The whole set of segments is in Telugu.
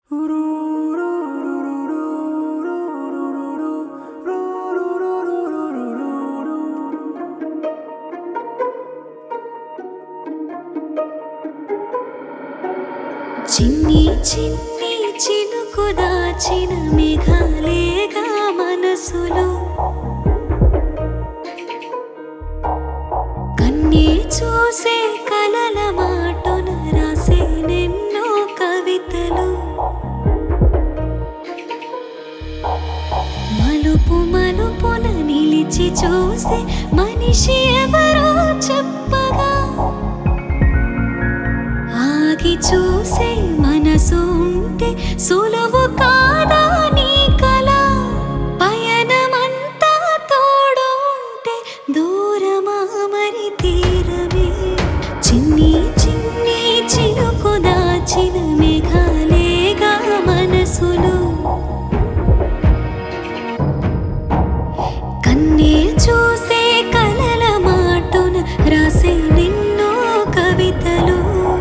చిన్ని చిన్ని చినుకు దాచిన మేఘాలేగా మనసులో కన్నీ చూసే కలల మాటున రాసే నిన్నో కవితలు మలుపు మలుపున నిలిచి చూసే మనిషి ఎవరో చెప్పగా ఆగి చూసే మనసు ఉంటే సులువు కాదా నీ కల పయనమంతా తోడు ఉంటే దూరమా మరి తీరమే చిన్ని చిన్ని చినుకు దాచిన మేఘాలేగా మనసులు కన్నే చూసే కలల మాటున రాసే నిన్నో కవితలు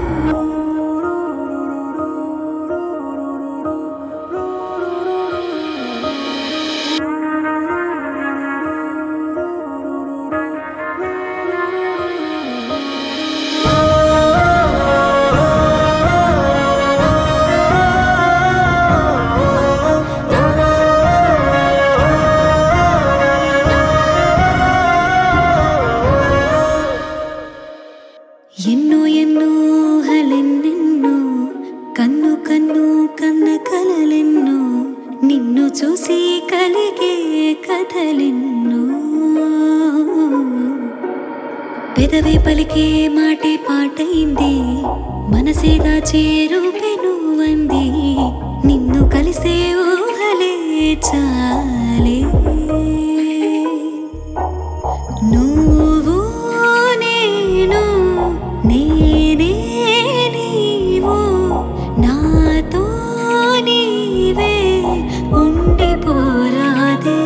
ఎన్నో ఎన్నో ఊహలెన్నెన్నో కన్ను కన్ను కన్న కలలెన్నో నిన్ను చూసి కలిగే కథలెన్నో పెదవే పలికే మాటే పాటైంది మనసేగా చేరుపెను వంది నిన్ను కలిసే ఊహలే చాలే నువ్వు నేను నేనే నీవు నాతో నీవే ఉండిపోరాదే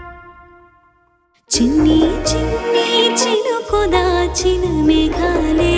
చిన్ని చిన్ని చినుకు దాచిన మేఘాలే